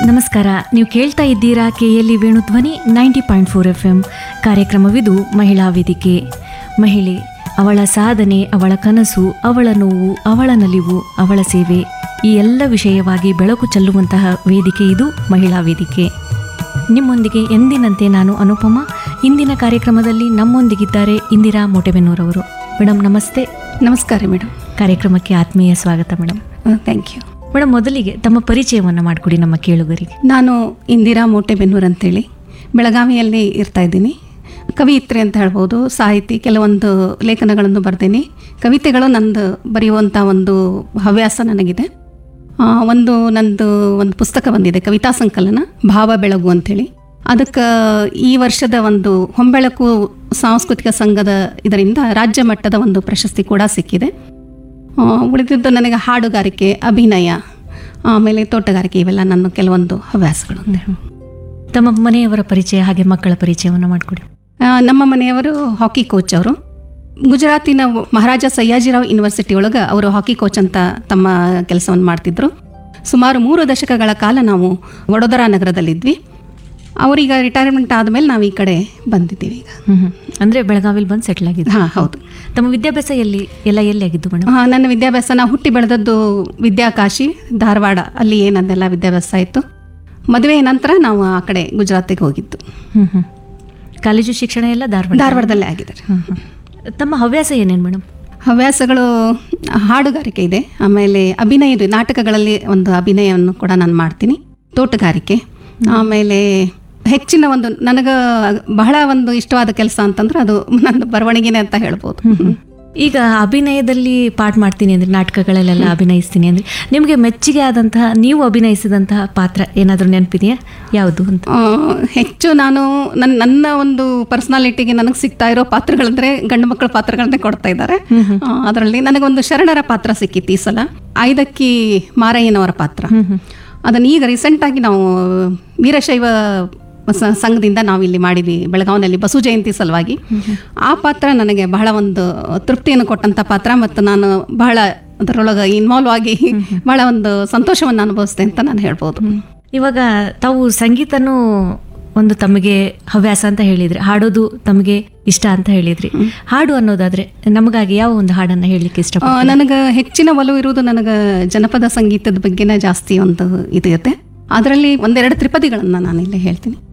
ನಮಸ್ಕಾರ ನೀವು ಕೇಳ್ತಾ ಇದ್ದೀರಾ KLE Venudhwani ninety point four F M ಕಾರ್ಯಕ್ರಮವಿದು ಮಹಿಳಾ ವೇದಿಕೆ ಮಹಿಳೆ ಅವಳ ಸಾಧನೆ ಅವಳ ಕನಸು ಅವಳ ನೋವು ಅವಳ ನಲಿವು ಅವಳ ಸೇವೆ ಈ ಎಲ್ಲ ವಿಷಯವಾಗಿ ಬೆಳಕು ಚೆಲ್ಲುವಂತಹ ವೇದಿಕೆ ಇದು ಮಹಿಳಾ ವೇದಿಕೆ ನಿಮ್ಮೊಂದಿಗೆ ಎಂದಿನಂತೆ ನಾನು ಅನುಪಮ ಇಂದಿನ ಕಾರ್ಯಕ್ರಮದಲ್ಲಿ ನಮ್ಮೊಂದಿಗಿದ್ದಾರೆ ಇಂದಿರಾ ಮೋಟೆಬೆನ್ನೂರವರು ಮೇಡಮ್ ನಮಸ್ತೆ ನಮಸ್ಕಾರ ಮೇಡಮ್ ಕಾರ್ಯಕ್ರಮಕ್ಕೆ ಆತ್ಮೀಯ ಸ್ವಾಗತ ಮೇಡಮ್ ಥ್ಯಾಂಕ್ ಯು ಮೇಡಮ್ ಮೊದಲಿಗೆ ತಮ್ಮ ಪರಿಚಯವನ್ನು ಮಾಡಿಕೊಡಿ ನಮ್ಮ ಕೇಳುಗರಿಗೆ ನಾನು ಇಂದಿರಾ ಮೋಟೆಬೆನ್ನೂರು ಅಂತೇಳಿ ಬೆಳಗಾವಿಯಲ್ಲಿ ಇರ್ತಾ ಇದ್ದೀನಿ ಕವಿಯಿತ್ರಿ ಅಂತ ಹೇಳ್ಬೋದು ಸಾಹಿತಿ ಕೆಲವೊಂದು ಲೇಖನಗಳನ್ನು ಬರ್ತೀನಿ ಕವಿತೆಗಳು ನಂದು ಬರೆಯುವಂಥ ಒಂದು ಹವ್ಯಾಸ ನನಗಿದೆ ಆ, ಒಂದು ನಂದು ಒಂದು ಪುಸ್ತಕ ಬಂದಿದೆ ಕವಿತಾ ಸಂಕಲನ ಭಾವ ಬೆಳಗು ಅಂಥೇಳಿ ಅದಕ್ಕೆ ಈ ವರ್ಷದ ಒಂದು ಹೊಂಬೆಳಕು ಸಾಂಸ್ಕೃತಿಕ ಸಂಘದ ಇದರಿಂದ ರಾಜ್ಯ ಮಟ್ಟದ ಒಂದು ಪ್ರಶಸ್ತಿ ಕೂಡ ಸಿಕ್ಕಿದೆ ಆ, ಉಳಿದಿದ್ದು ನನಗೆ ಹಾಡುಗಾರಿಕೆ ಅಭಿನಯ ಆಮೇಲೆ ತೋಟಗಾರಿಕೆ ಇವೆಲ್ಲ ನನ್ನ ಕೆಲವೊಂದು ಹವ್ಯಾಸಗಳು ಅಂತ ಹೇಳಿ. ತಮ್ಮ ಮನೆಯವರ ಪರಿಚಯ ಹಾಗೆ ಮಕ್ಕಳ ಪರಿಚಯವನ್ನು ಮಾಡಿಕೊಡಿ ಆ, ನಮ್ಮ ಮನೆಯವರು ಹಾಕಿ ಕೋಚ್ ಅವರು ಗುಜರಾತಿನ ಮಹಾರಾಜ ಸಯ್ಯಾಜಿರಾವ್ ಯೂನಿವರ್ಸಿಟಿ ಒಳಗೆ ಅವರು ಹಾಕಿ ಕೋಚ್ ಅಂತ ತಮ್ಮ ಕೆಲಸವನ್ನು ಮಾಡ್ತಿದ್ರು ಸುಮಾರು ಮೂರು ದಶಕಗಳ ಕಾಲ ನಾವು ವಡೋದರಾ ನಗರದಲ್ಲಿದ್ವಿ ಅವರೀಗ ರಿಟೈರ್ಮೆಂಟ್ ಆದಮೇಲೆ ನಾವು ಈ ಕಡೆ ಬಂದಿದ್ದೀವಿ ಈಗ ಹ್ಮ್ ಹ್ಮ್. ಅಂದ್ರೆ ಬೆಳಗಾವಿಲಿ ಬಂದು ಸೆಟ್ಲ್ ಆಗಿದೆ ಹಾಂ ಹೌದು ತಮ್ಮ ವಿದ್ಯಾಭ್ಯಾಸ ಎಲ್ಲಿ ಎಲ್ಲ ಎಲ್ಲಿ ಆಗಿದ್ದು ಮೇಡಮ್ ಆ, ನನ್ನ ವಿದ್ಯಾಭ್ಯಾಸ ನಾವು ಹುಟ್ಟಿ ಬೆಳೆದದ್ದು ವಿದ್ಯಾಕಾಶಿ ಧಾರವಾಡ ಅಲ್ಲಿ ಏನಂದೆಲ್ಲ ವಿದ್ಯಾಭ್ಯಾಸ ಆಯಿತು ಮದುವೆಯ ನಂತರ ನಾವು ಆ ಕಡೆ ಗುಜರಾತಿಗೆ ಹೋಗಿದ್ದು ಹ್ಮ್ ಹ್ಮ್ ಕಾಲೇಜು ಶಿಕ್ಷಣ ಎಲ್ಲ ಧಾರವಾಡ ಧಾರವಾಡದಲ್ಲೇ ಆಗಿದ್ದಾರೆ ಹ್ಮ್ ಹ್ಮ್. ತಮ್ಮ ಹವ್ಯಾಸ ಏನೇನು ಮೇಡಮ್ ಹವ್ಯಾಸಗಳು ಹಾಡುಗಾರಿಕೆ ಇದೆ ಆಮೇಲೆ ಅಭಿನಯ ಇದೆ ನಾಟಕಗಳಲ್ಲಿ ಒಂದು ಅಭಿನಯವನ್ನು ಕೂಡ ನಾನು ಮಾಡ್ತೀನಿ ತೋಟಗಾರಿಕೆ ಆಮೇಲೆ ಹೆಚ್ಚಿನ ಒಂದು ನನಗೆ ಬಹಳ ಒಂದು ಇಷ್ಟವಾದ ಕೆಲಸ ಅಂತಂದ್ರೆ ಅದು ನನ್ನ ಬರವಣಿಗೆನೆ ಅಂತ ಹೇಳ್ಬೋದು ಈಗ ಅಭಿನಯದಲ್ಲಿ ಪಾಠ ಮಾಡ್ತೀನಿ ಅಂದ್ರೆ ನಾಟಕಗಳಲ್ಲೆಲ್ಲ ಅಭಿನಯಿಸ್ತೀನಿ ಅಂದ್ರೆ ನಿಮಗೆ ಮೆಚ್ಚುಗೆ ಆದಂತಹ ನೀವು ಅಭಿನಯಿಸಿದಂತಹ ಪಾತ್ರ ಏನಾದರೂ ನೆನಪಿದೆಯಾ ಯಾವುದು ಅಂತ ಆ, ಹೆಚ್ಚು ನಾನು ನನ್ನ ನನ್ನ ಒಂದು ಪರ್ಸನಾಲಿಟಿಗೆ ನನಗೆ ಸಿಗ್ತಾ ಇರೋ ಪಾತ್ರಗಳಂದ್ರೆ ಗಂಡು ಮಕ್ಕಳ ಪಾತ್ರಗಳನ್ನೇ ಕೊಡ್ತಾ ಇದ್ದಾರೆ ಅದರಲ್ಲಿ ನನಗೊಂದು ಶರಣರ ಪಾತ್ರ ಸಿಕ್ಕಿತ್ತು ಈ ಸಲ ಐದಕ್ಕಿ ಮಾರಯ್ಯನವರ ಪಾತ್ರ ಅದನ್ನ ಈಗ ರೀಸೆಂಟಾಗಿ ನಾವು ವೀರಶೈವ ಸ- ಸಂಘದಿಂದ ನಾವು ಇಲ್ಲಿ ಮಾಡಿದ್ವಿ ಬೆಳಗಾವಿನಲ್ಲಿ ಬಸು ಜಯಂತಿ ಸಲುವಾಗಿ ಆ ಪಾತ್ರ ನನಗೆ ಬಹಳ ಒಂದು ತೃಪ್ತಿಯನ್ನು ಕೊಟ್ಟಂತ ಪಾತ್ರ ಮತ್ತು ನಾನು ಬಹಳ ಅದರೊಳಗೆ ಇನ್ವಾಲ್ವ್ ಆಗಿ ಬಹಳ ಒಂದು ಸಂತೋಷವನ್ನು ಅನುಭವಿಸಿದೆ ಅಂತ ನಾನು ಹೇಳ್ಬೋದು ಇವಾಗ ತಾವು ಸಂಗೀತನೂ ಒಂದು ತಮಗೆ ಹವ್ಯಾಸ ಅಂತ ಹೇಳಿದ್ರಿ ಹಾಡೋದು ತಮಗೆ ಇಷ್ಟ ಅಂತ ಹೇಳಿದ್ರಿ ಹಾಡು ಅನ್ನೋದಾದ್ರೆ ನಮಗಾಗಿ ಯಾವ ಒಂದು ಹಾಡನ್ನ ಹೇಳಲಿಕ್ಕೆ ಇಷ್ಟ ಆ, ನನಗೆ ಹೆಚ್ಚಿನ ಒಲವು ಇರುವುದು ನನಗೆ ಜನಪದ ಸಂಗೀತದ ಬಗ್ಗೆನೇ ಜಾಸ್ತಿ ಒಂದು ಇದು ಇರುತ್ತೆ ಅದರಲ್ಲಿ ಒಂದೆರಡು ತ್ರಿಪದಿಗಳನ್ನು ನಾನು ಇಲ್ಲಿ ಹೇಳ್ತೀನಿ